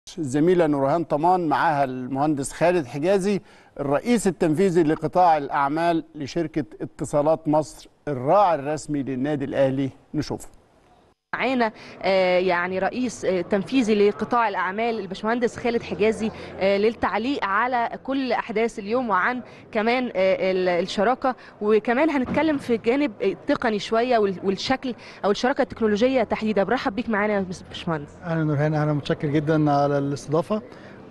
الزميله نورهان طمان معاها المهندس خالد حجازي الرئيس التنفيذي لقطاع الاعمال لشركه اتصالات مصر الراعي الرسمي للنادي الاهلي نشوفه معانا آه، يعني رئيس آه، تنفيذي لقطاع الاعمال الباشمهندس خالد حجازي آه، للتعليق على كل احداث اليوم وعن كمان آه، ال- الشراكه وكمان هنتكلم في الجانب التقني شويه وال- والشكل او الشراكه التكنولوجيه تحديدا برحب بيك معانا يا باشمهندس اهلا نورهان انا متشكر جدا على الاستضافه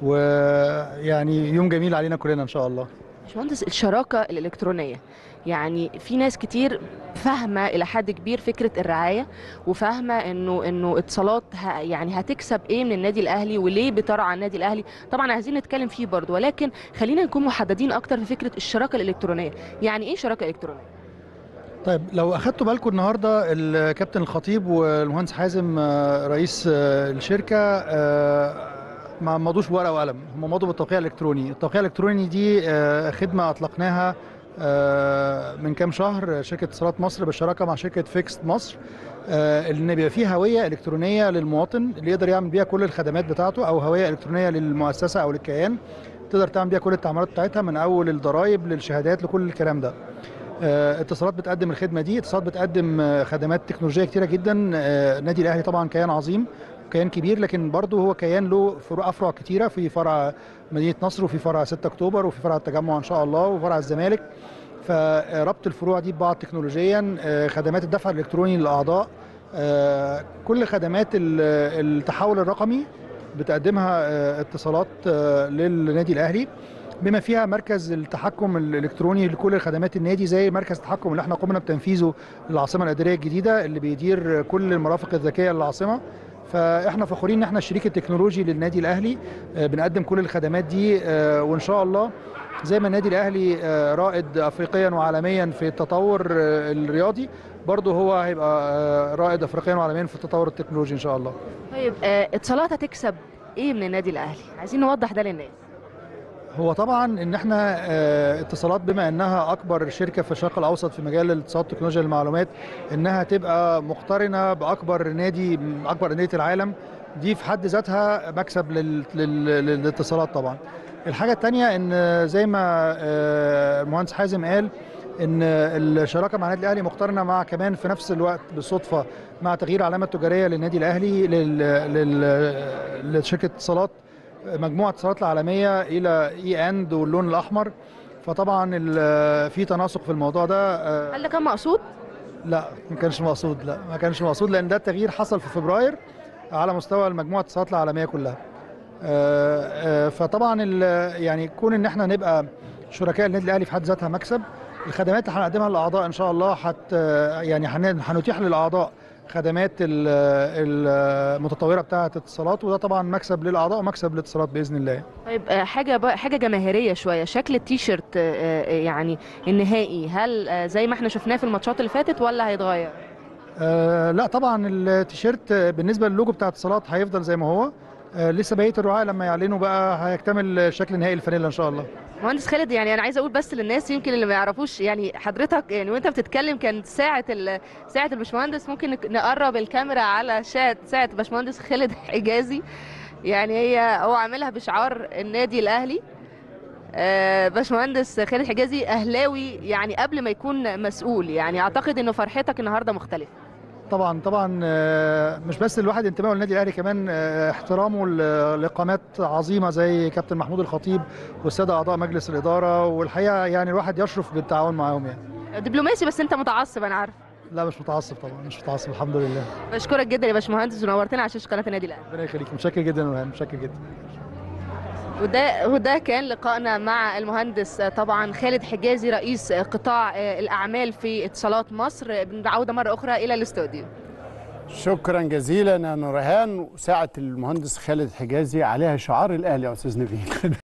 ويعني يوم جميل علينا كلنا ان شاء الله باشمهندس الشراكه الالكترونيه يعني في ناس كتير فاهمه الى حد كبير فكره الرعايه وفاهمه انه انه اتصالات ه- يعني هتكسب ايه من النادي الاهلي وليه بترعى النادي الاهلي طبعا عايزين نتكلم فيه برضه ولكن خلينا نكون محددين اكتر في فكره الشراكه الالكترونيه يعني ايه شراكه الكترونيه طيب لو اخدتوا بالكم النهارده الكابتن الخطيب والمهندس حازم آه، رئيس آه، الشركه آه، ما مضوش ورقه وقلم هم مضوا بالتوقيع الالكتروني التوقيع الالكتروني دي آه، خدمه اطلقناها آه، من كام شهر شركه اتصالات مصر بالشراكه مع شركه فيكس مصر آه، ان بيبقى فيه هويه الكترونيه للمواطن اللي يقدر يعمل بيها كل الخدمات بتاعته او هويه الكترونيه للمؤسسه او للكيان تقدر تعمل بيها كل التعاملات بتاعتها من اول الضرائب للشهادات لكل الكلام ده آه، اتصالات بتقدم الخدمه دي اتصالات بتقدم آه، خدمات تكنولوجيه كتيره جدا آه، النادي الاهلي طبعا كيان عظيم كيان كبير لكن برضه هو كيان له فروع افرع كتيره في فرع مدينه نصر وفي فرع 6 اكتوبر وفي فرع التجمع ان شاء الله وفرع الزمالك فربط الفروع دي ببعض تكنولوجيا آه، خدمات الدفع الالكتروني للاعضاء آه، كل خدمات ال- التحول الرقمي بتقدمها آه، اتصالات آه، للنادي الاهلي بما فيها مركز التحكم الالكتروني لكل خدمات النادي زي مركز التحكم اللي احنا قمنا بتنفيذه للعاصمه الاداريه الجديده اللي بيدير كل المرافق الذكيه للعاصمه فاحنا فخورين ان احنا الشريك التكنولوجي للنادي الاهلي آه، بنقدم كل الخدمات دي آه، وان شاء الله زي ما النادي الاهلي آه، رائد افريقيا وعالميا في التطور آه، الرياضي برضه هو هيبقى آه، رائد افريقيا وعالميا في التطور التكنولوجي ان شاء الله طيب آه، اتصالات هتكسب ايه من النادي الاهلي عايزين نوضح ده للناس هو طبعا ان احنا آه، اتصالات بما انها اكبر شركه في الشرق الاوسط في مجال الاتصالات وتكنولوجيا المعلومات انها تبقى مقترنه باكبر نادي اكبر انديه العالم دي في حد ذاتها مكسب لل- لل- للاتصالات طبعا الحاجه الثانيه ان زي ما آه، المهندس حازم قال ان الشراكه مع النادي الاهلي مقترنه مع كمان في نفس الوقت بالصدفه مع تغيير العلامه التجاريه للنادي الاهلي لل- لل- لشركه اتصالات مجموعه اتصالات العالميه الى اي اند واللون الاحمر فطبعا ال- في تناسق في الموضوع ده آه، هل ده كان مقصود لا ما كانش مقصود لا ما كانش مقصود لان ده التغيير حصل في فبراير على مستوى المجموعه الاتصالات العالميه كلها آه، آه، فطبعا ال- يعني كون ان احنا نبقى شركاء النادي الاهلي في حد ذاتها مكسب الخدمات اللي هنقدمها للاعضاء ان شاء الله حت يعني هن- هنتيح للاعضاء خدمات ال- المتطوره بتاعه اتصالات وده طبعا مكسب للاعضاء ومكسب للاتصالات باذن الله طيب آه، حاجه بقى حاجه جماهيريه شويه شكل التيشيرت آه، آه، يعني النهائي هل آه، زي ما احنا شفناه في الماتشات اللي فاتت ولا هيتغير آه لا طبعا التيشيرت آه، بالنسبه للوجو بتاع اتصالات هيفضل زي ما هو آه لسه بقيه الرعاة لما يعلنوا بقى هيكتمل الشكل النهائي الفانيلا ان شاء الله مهندس خالد يعني انا عايزه اقول بس للناس يمكن اللي ما يعرفوش يعني حضرتك يعني وانت بتتكلم كانت ساعه ال- ساعه الباشمهندس ممكن نك- نقرب الكاميرا على شاشه ساعه باشمهندس خالد حجازي يعني هي هو عاملها بشعار النادي الاهلي آه، باشمهندس خالد حجازي اهلاوي يعني قبل ما يكون مسؤول يعني اعتقد انه فرحتك النهارده مختلفه طبعا طبعا آه، مش بس الواحد انتمائه للنادي الاهلي كمان آه، احترامه ل- لقامات عظيمه زي كابتن محمود الخطيب والساده اعضاء مجلس الاداره والحقيقه يعني الواحد يشرف بالتعاون معاهم يعني دبلوماسي بس انت متعصب انا عارف لا مش متعصب طبعا مش متعصب الحمد لله بشكرك جدا يا باشمهندس ونورتنا على شاشه قناه النادي الاهلي ربنا يخليك متشكر جدا يا نورهان متشكر جدا وده وده كان لقائنا مع المهندس طبعا خالد حجازي رئيس قطاع الاعمال في اتصالات مصر بنعود مره اخرى الى الاستوديو شكرا جزيلا يا نورهان ساعه المهندس خالد حجازي عليها شعار الاهلي يا استاذ نبيل